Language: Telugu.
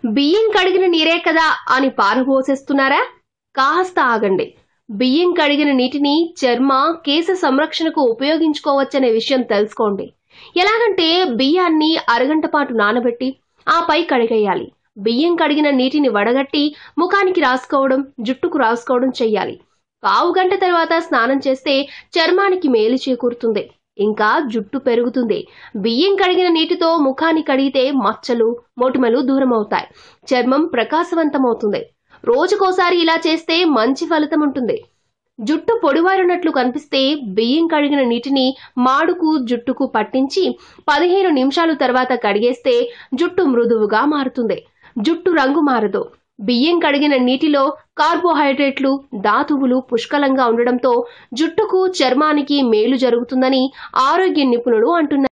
బియ్యం కడిగిన నీరే కదా అని పారబోసేస్తున్నారా కాస్త ఆగండి బియ్యం కడిగిన నీటిని చర్మ కేశ సంరక్షణకు ఉపయోగించుకోవచ్చనే విషయం తెలుసుకోండి ఎలాగంటే బియ్యాన్ని అరగంట పాటు నానబెట్టి ఆపై కడిగేయాలి బియ్యం కడిగిన నీటిని వడగట్టి ముఖానికి రాసుకోవడం జుట్టుకు రాసుకోవడం చెయ్యాలి పావు గంట తర్వాత స్నానం చేస్తే చర్మానికి మేలు చేకూరుతుంది ఇంకా జుట్టు పెరుగుతుంది బియ్యం కడిగిన నీటితో ముఖాన్ని కడిగితే మచ్చలు మొటిమలు దూరం అవుతాయి చర్మం ప్రకాశవంతమవుతుంది రోజుకోసారి ఇలా చేస్తే మంచి ఫలితం ఉంటుంది జుట్టు పొడివారినట్లు కనిపిస్తే బియ్యం కడిగిన నీటిని మాడుకు జుట్టుకు పట్టించి పదిహేను నిమిషాలు తర్వాత కడిగేస్తే జుట్టు మృదువుగా మారుతుంది జుట్టు రంగు మారదు బియ్యం కడిగిన నీటిలో కార్బోహైడ్రేట్లు ధాతువులు పుష్కలంగా ఉండడంతో జుట్టుకు చర్మానికి మేలు జరుగుతుందని ఆరోగ్య నిపుణులు అంటున్నారు